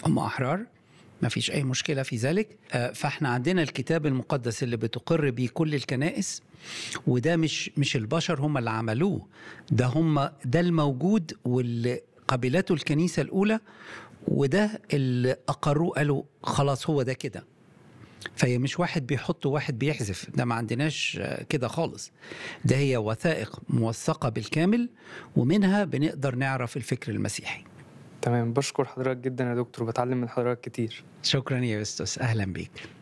هم أحرار ما فيش أي مشكلة في ذلك آه، فاحنا عندنا الكتاب المقدس اللي بتقر بيه كل الكنائس وده مش مش البشر هم اللي عملوه ده هم ده الموجود واللي قبلته الكنيسة الأولى وده اللي أقروه قالوا خلاص هو ده كده فهي مش واحد بيحط وواحد بيحذف ده ما عندناش آه، كده خالص ده هي وثائق موثقة بالكامل ومنها بنقدر نعرف الفكر المسيحي تمام بشكر حضرتك جدا يا دكتور بتعلم من حضرتك كتير شكرا يا يوستس أهلا بيك